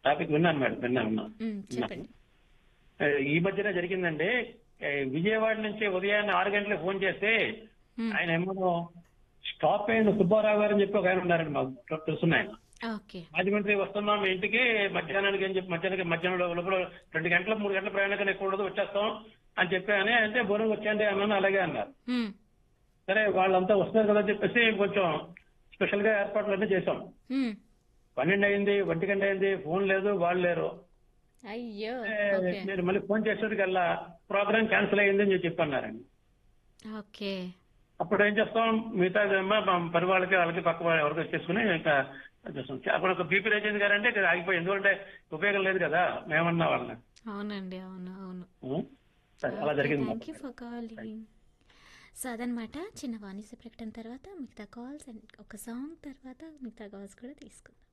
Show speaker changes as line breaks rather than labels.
Topic విన్నాను madam విన్నాను విన్నాను.
ఉమ్, చెప్పండి
ఏ, ఈ మధ్యనే జరిగిందండి ఏ, విజయవాడ నుంచి ఉదయాన్నే ఆరు గంటలకు ఫోన్ చేస్తే
ఉమ్,
ఆయన ఏమో స్టాప్ అయిన సుబ్బారావు గారు అని చెప్పి ఒక ఆయన ఉన్నారండి మాకు తెలుసున్నాయి ఆయన
ఓకే
రాజమండ్రి వస్తున్నాం మీ ఇంటికి మధ్యాహ్నానికి అని చెప్పి మధ్యాహ్నానికి మధ్యాహ్నం లోపల రెండు గంటల మూడు గంటల ప్రయాణం కన్నా ఎక్కువ ఉండదు వచ్చేస్తాం అని చెప్పి అని అంటే బోరం వచ్చేయండి అన్నాను అలాగే అన్నారు
ఉమ్,
సరే వాళ్ళంతా వస్తున్నారు కదా అని చెప్పేసి కొంచెం స్పెషల్ గా ఏర్పాట్లు అన్నీ చేశాం
ఉమ్.
పన్నెండు అయింది ఒంటి గంట అయింది ఫోన్ లేదు వాళ్ళు లేరు
అయ్యో
ఏ,
ఓకే
నేను మళ్ళీ ఫోన్ చేసేటికల్లా ప్రోగ్రామ్ క్యాన్సిల్ అయ్యింది అని చెప్పి చెప్పన్నారండి
ఓకే
అప్పుడు ఏం చేస్తాం మిగతా ఏమో మా పని వాళ్ళకి వాళ్ళకి పక్క వాళ్ళు ఎవరికి వచ్చేసుకుని ఇంకా చేస్తాం అప్పుడు ఒక బీపీ రేచింది గారంటే ఇక్కడ ఆగిపోయి ఎందుకంటే ఉపయోగం లేదు కదా మేమన్నా వాళ్ళని
అవునండి అవును అవును
ఉం? సరే అలా జరిగింది
thank you for calling so అదనమాట చిన్న వాణిజ్య ప్రకటన తర్వాత మిగతా కాల్స్ అండ్ ఒక సాంగ్ తర్వాత మిగతా కాల్స్ కూడా తీసుకుందాం